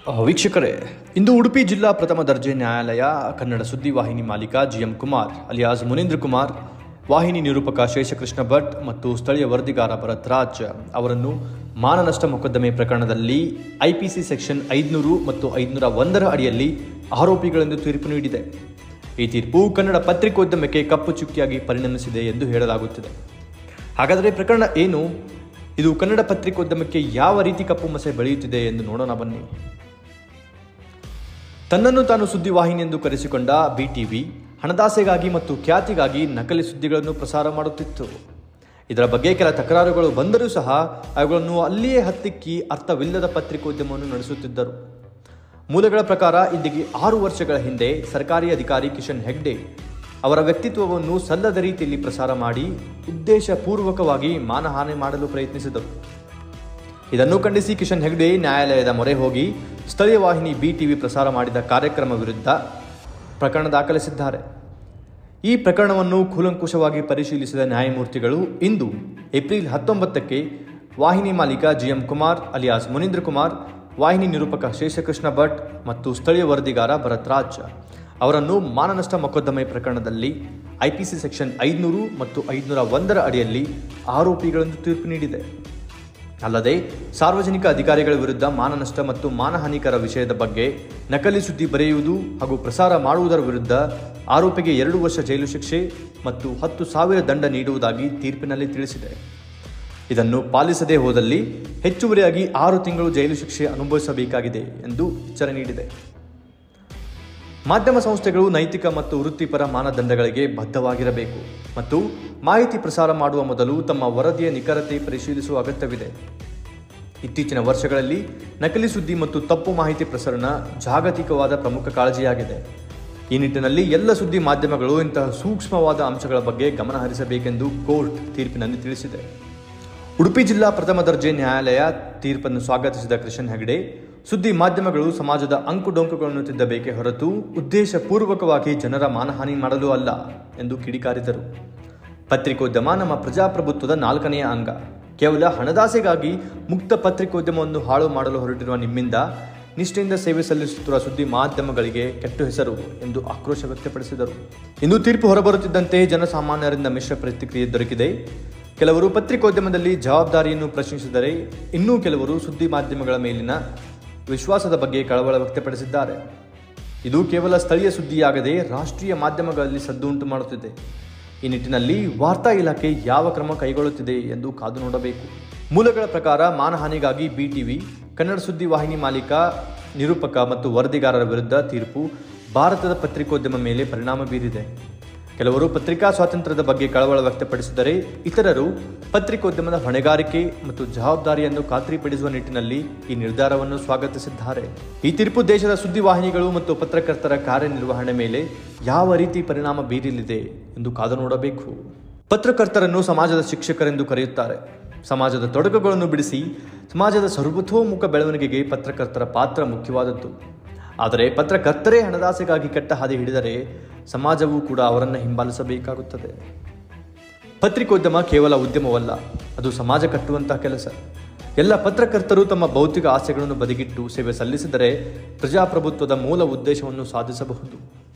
ಆ, ವೀಕ್ಷಕರೇ ಇಂದು ಉಡುಪಿ ಜಿಲ್ಲಾ ಪ್ರಥಮ ದರ್ಜೆ ನ್ಯಾಯಾಲಯ ಕನ್ನಡ ಸುದ್ದಿ ವಾಹಿನಿ ಮಾಲೀಕ ಜಿಎಂ ಕುಮಾರ್ ಅಲಿಯಾಸ್ ಮುನೀಂದ್ರ ಕುಮಾರ್ ವಾಹಿನಿ ನಿರೂಪಕ ಶೇಷಕೃಷ್ಣ ಭಟ್ ಮತ್ತು ಸ್ಥಳೀಯ ವರದಿಗಾರ ಭರತ್ ರಾಜ್ ಅವರನ್ನು ಮಾನನಷ್ಟ ಮೊಕದ್ದಮೆ ಪ್ರಕರಣದಲ್ಲಿ ಐಪಿಸಿ ಸೆಕ್ಷನ್ ಐದುನೂರು ಮತ್ತು ಐದುನೂರ ಒಂದರ ಅಡಿಯಲ್ಲಿ ಆರೋಪಿಗಳೆಂದು ತೀರ್ಪು ನೀಡಿದೆ ಈ ತೀರ್ಪು ಕನ್ನಡ ಪತ್ರಿಕೋದ್ಯಮಕ್ಕೆ ಕಪ್ಪು ಚುಕ್ಕಿಯಾಗಿ ಪರಿಣಮಿಸಿದೆ ಎಂದು ಹೇಳಲಾಗುತ್ತಿದೆ ಹಾಗಾದರೆ ಪ್ರಕರಣ ಏನು ಇದು ಕನ್ನಡ ಪತ್ರಿಕೋದ್ಯಮಕ್ಕೆ ಯಾವ ರೀತಿ ಕಪ್ಪು ಮಸೆ ಬೆಳೆಯುತ್ತಿದೆ ಎಂದು ನೋಡೋಣ ಬನ್ನಿ ತನ್ನನ್ನು ತಾನು ಸುದ್ದಿವಾಹಿನಿ ಎಂದು ಕರೆಸಿಕೊಂಡ ಬಿಟಿವಿ ಹಣದಾಸೆಗಾಗಿ ಮತ್ತು ಖ್ಯಾತಿಗಾಗಿ ನಕಲಿ ಸುದ್ದಿಗಳನ್ನು ಪ್ರಸಾರ ಮಾಡುತ್ತಿತ್ತು ಇದರ ಬಗ್ಗೆ ಕೆಲ ತಕರಾರುಗಳು ಬಂದರೂ ಸಹ ಅವುಗಳನ್ನು ಅಲ್ಲಿಯೇ ಹತ್ತಿಕ್ಕಿ ಅರ್ಥವಿಲ್ಲದ ಪತ್ರಿಕೋದ್ಯಮವನ್ನು ನಡೆಸುತ್ತಿದ್ದರು ಮೂಲಗಳ ಪ್ರಕಾರ ಇಂದಿಗೆ ಆರು ವರ್ಷಗಳ ಹಿಂದೆ ಸರ್ಕಾರಿ ಅಧಿಕಾರಿ ಕಿಶನ್ ಹೆಗ್ಡೆ ಅವರ ವ್ಯಕ್ತಿತ್ವವನ್ನು ಸಲ್ಲದ ರೀತಿಯಲ್ಲಿ ಪ್ರಸಾರ ಮಾಡಿ ಉದ್ದೇಶಪೂರ್ವಕವಾಗಿ ಮಾನಹಾನಿ ಮಾಡಲು ಪ್ರಯತ್ನಿಸಿದರು ಇದನ್ನು ಖಂಡಿಸಿ ಕಿಶನ್ ಹೆಗ್ಡೆ ನ್ಯಾಯಾಲಯದ ಮೊರೆ ಹೋಗಿ ಸ್ಥಳೀಯ ವಾಹಿನಿ ಬಿ ಟಿವಿ ಪ್ರಸಾರ ಮಾಡಿದ ಕಾರ್ಯಕ್ರಮ ವಿರುದ್ಧ ಪ್ರಕರಣ ದಾಖಲಿಸಿದ್ದಾರೆ ಈ ಪ್ರಕರಣವನ್ನು ಕೂಲಂಕುಷವಾಗಿ ಪರಿಶೀಲಿಸಿದ ನ್ಯಾಯಮೂರ್ತಿಗಳು ಇಂದು ಏಪ್ರಿಲ್ ಹತ್ತೊಂಬತ್ತಕ್ಕೆ ವಾಹಿನಿ ಮಾಲೀಕ ಜಿಎಂ ಕುಮಾರ್ ಅಲಿಯಾಸ್ ಮುನೀಂದ್ರ ಕುಮಾರ್ ವಾಹಿನಿ ನಿರೂಪಕ ಶೇಷಕೃಷ್ಣ ಭಟ್ ಮತ್ತು ಸ್ಥಳೀಯ ವರದಿಗಾರ ಭರತ್ ರಾಜ್ ಅವರನ್ನು ಮಾನನಷ್ಟ ಮೊಕದ್ದಮೆ ಪ್ರಕರಣದಲ್ಲಿ ಐಪಿಸಿ ಸೆಕ್ಷನ್ ಐದುನೂರು ಮತ್ತು ಐದುನೂರ ಒಂದರ ಅಡಿಯಲ್ಲಿ ಆರೋಪಿಗಳೆಂದು ತೀರ್ಪು ನೀಡಿದೆ ಅಲ್ಲದೆ ಸಾರ್ವಜನಿಕ ಅಧಿಕಾರಿಗಳ ವಿರುದ್ಧ ಮಾನನಷ್ಟ ಮತ್ತು ಮಾನಹಾನಿಕರ ವಿಷಯದ ಬಗ್ಗೆ ನಕಲಿ ಸುದ್ದಿ ಬರೆಯುವುದು ಹಾಗೂ ಪ್ರಸಾರ ಮಾಡುವುದರ ವಿರುದ್ಧ ಆರೋಪಿಗೆ ಎರಡು ವರ್ಷ ಜೈಲು ಶಿಕ್ಷೆ ಮತ್ತು ಹತ್ತು ಸಾವಿರ ದಂಡ ನೀಡುವುದಾಗಿ ತೀರ್ಪಿನಲ್ಲಿ ತಿಳಿಸಿದೆ ಇದನ್ನು ಪಾಲಿಸದೇ ಹೋದಲ್ಲಿ ಹೆಚ್ಚುವರಿಯಾಗಿ ಆರು ತಿಂಗಳು ಜೈಲು ಶಿಕ್ಷೆ ಅನುಭವಿಸಬೇಕಾಗಿದೆ ಎಂದು ಎಚ್ಚರ ನೀಡಿದೆ ಮಾಧ್ಯಮ ಸಂಸ್ಥೆಗಳು ನೈತಿಕ ಮತ್ತು ವೃತ್ತಿಪರ ಮಾನದಂಡಗಳಿಗೆ ಬದ್ಧವಾಗಿರಬೇಕು ಮತ್ತು ಮಾಹಿತಿ ಪ್ರಸಾರ ಮಾಡುವ ಮೊದಲು ತಮ್ಮ ವರದಿಯ ನಿಖರತೆ ಪರಿಶೀಲಿಸುವ ಅಗತ್ಯವಿದೆ ಇತ್ತೀಚಿನ ವರ್ಷಗಳಲ್ಲಿ ನಕಲಿ ಸುದ್ದಿ ಮತ್ತು ತಪ್ಪು ಮಾಹಿತಿ ಪ್ರಸರಣ ಜಾಗತಿಕವಾದ ಪ್ರಮುಖ ಕಾಳಜಿಯಾಗಿದೆ ಈ ನಿಟ್ಟಿನಲ್ಲಿ ಎಲ್ಲ ಸುದ್ದಿ ಮಾಧ್ಯಮಗಳು ಇಂತಹ ಸೂಕ್ಷ್ಮವಾದ ಅಂಶಗಳ ಬಗ್ಗೆ ಗಮನ ಹರಿಸಬೇಕೆಂದು ಕೋರ್ಟ್ ತೀರ್ಪಿನಲ್ಲಿ ತಿಳಿಸಿದೆ ಉಡುಪಿ ಜಿಲ್ಲಾ ಪ್ರಥಮ ದರ್ಜೆ ನ್ಯಾಯಾಲಯ ತೀರ್ಪನ್ನು ಸ್ವಾಗತಿಸಿದ ಕೃಷ್ಣನ್ ಹೆಗಡೆ ಸುದ್ದಿ ಮಾಧ್ಯಮಗಳು ಸಮಾಜದ ಅಂಕುಡೊಂಕುಗಳನ್ನು ತಿದ್ದಬೇಕೇ ಹೊರತು ಉದ್ದೇಶಪೂರ್ವಕವಾಗಿ ಜನರ ಮಾನಹಾನಿ ಮಾಡಲು ಅಲ್ಲ ಎಂದು ಕಿಡಿಕಾರಿದರು ಪತ್ರಿಕೋದ್ಯಮ ನಮ್ಮ ಪ್ರಜಾಪ್ರಭುತ್ವದ ನಾಲ್ಕನೆಯ ಅಂಗ ಕೇವಲ ಹಣದಾಸೆಗಾಗಿ ಮುಕ್ತ ಪತ್ರಿಕೋದ್ಯಮವನ್ನು ಹಾಳು ಮಾಡಲು ಹೊರಟಿರುವ ನಿಮ್ಮಿಂದ ನಿಷ್ಠೆಯಿಂದ ಸೇವೆ ಸಲ್ಲಿಸುತ್ತಿರುವ ಸುದ್ದಿ ಮಾಧ್ಯಮಗಳಿಗೆ ಕೆಟ್ಟ ಹೆಸರು ಎಂದು ಆಕ್ರೋಶ ವ್ಯಕ್ತಪಡಿಸಿದರು ಇಂದು ತೀರ್ಪು ಹೊರಬರುತ್ತಿದ್ದಂತೆ ಜನಸಾಮಾನ್ಯರಿಂದ ಮಿಶ್ರ ಪ್ರತಿಕ್ರಿಯೆ ದೊರಕಿದೆ ಕೆಲವರು ಪತ್ರಿಕೋದ್ಯಮದಲ್ಲಿ ಜವಾಬ್ದಾರಿಯನ್ನು ಪ್ರಶ್ನಿಸಿದರೆ ಇನ್ನೂ ಕೆಲವರು ಸುದ್ದಿ ಮಾಧ್ಯಮಗಳ ಮೇಲಿನ ವಿಶ್ವಾಸದ ಬಗ್ಗೆ ಕಳವಳ ವ್ಯಕ್ತಪಡಿಸಿದ್ದಾರೆ ಇದು ಕೇವಲ ಸ್ಥಳೀಯ ಸುದ್ದಿಯಾಗದೆ ರಾಷ್ಟ್ರೀಯ ಮಾಧ್ಯಮಗಳಲ್ಲಿ ಸದ್ದು ಉಂಟು ಮಾಡುತ್ತಿದೆ ಈ ನಿಟ್ಟಿನಲ್ಲಿ ವಾರ್ತಾ ಇಲಾಖೆ ಯಾವ ಕ್ರಮ ಕೈಗೊಳ್ಳುತ್ತಿದೆ ಎಂದು ಕಾದು ನೋಡಬೇಕು ಮೂಲಗಳ ಪ್ರಕಾರ ಮಾನಹಾನಿಗಾಗಿ ಬಿಟಿವಿ ಕನ್ನಡ ಸುದ್ದಿ ವಾಹಿನಿ ಮಾಲೀಕ ನಿರೂಪಕ ಮತ್ತು ವರದಿಗಾರರ ವಿರುದ್ಧ ತೀರ್ಪು ಭಾರತದ ಪತ್ರಿಕೋದ್ಯಮ ಮೇಲೆ ಪರಿಣಾಮ ಬೀರಿದೆ ಕೆಲವರು ಪತ್ರಿಕಾ ಸ್ವಾತಂತ್ರ್ಯದ ಬಗ್ಗೆ ಕಳವಳ ವ್ಯಕ್ತಪಡಿಸಿದರೆ ಇತರರು ಪತ್ರಿಕೋದ್ಯಮದ ಹೊಣೆಗಾರಿಕೆ ಮತ್ತು ಜವಾಬ್ದಾರಿಯನ್ನು ಖಾತ್ರಿಪಡಿಸುವ ನಿಟ್ಟಿನಲ್ಲಿ ಈ ನಿರ್ಧಾರವನ್ನು ಸ್ವಾಗತಿಸಿದ್ದಾರೆ ಈ ತೀರ್ಪು ದೇಶದ ಸುದ್ದಿವಾಹಿನಿಗಳು ಮತ್ತು ಪತ್ರಕರ್ತರ ಕಾರ್ಯನಿರ್ವಹಣೆ ಮೇಲೆ ಯಾವ ರೀತಿ ಪರಿಣಾಮ ಬೀರಲಿದೆ ಎಂದು ಕಾದು ನೋಡಬೇಕು ಪತ್ರಕರ್ತರನ್ನು ಸಮಾಜದ ಶಿಕ್ಷಕರೆಂದು ಕರೆಯುತ್ತಾರೆ ಸಮಾಜದ ತೊಡಕುಗಳನ್ನು ಬಿಡಿಸಿ ಸಮಾಜದ ಸರ್ವತೋಮುಖ ಬೆಳವಣಿಗೆಗೆ ಪತ್ರಕರ್ತರ ಪಾತ್ರ ಮುಖ್ಯವಾದದ್ದು ಆದರೆ ಪತ್ರಕರ್ತರೇ ಹಣದಾಸೆಗಾಗಿ ಕೆಟ್ಟ ಹಾದಿ ಹಿಡಿದರೆ ಸಮಾಜವೂ ಕೂಡ ಅವರನ್ನು ಹಿಂಬಾಲಿಸಬೇಕಾಗುತ್ತದೆ ಪತ್ರಿಕೋದ್ಯಮ ಕೇವಲ ಉದ್ಯಮವಲ್ಲ ಅದು ಸಮಾಜ ಕಟ್ಟುವಂತಹ ಕೆಲಸ ಎಲ್ಲ ಪತ್ರಕರ್ತರು ತಮ್ಮ ಭೌತಿಕ ಆಸೆಗಳನ್ನು ಬದಿಗಿಟ್ಟು ಸೇವೆ ಸಲ್ಲಿಸಿದರೆ ಪ್ರಜಾಪ್ರಭುತ್ವದ ಮೂಲ ಉದ್ದೇಶವನ್ನು ಸಾಧಿಸಬಹುದು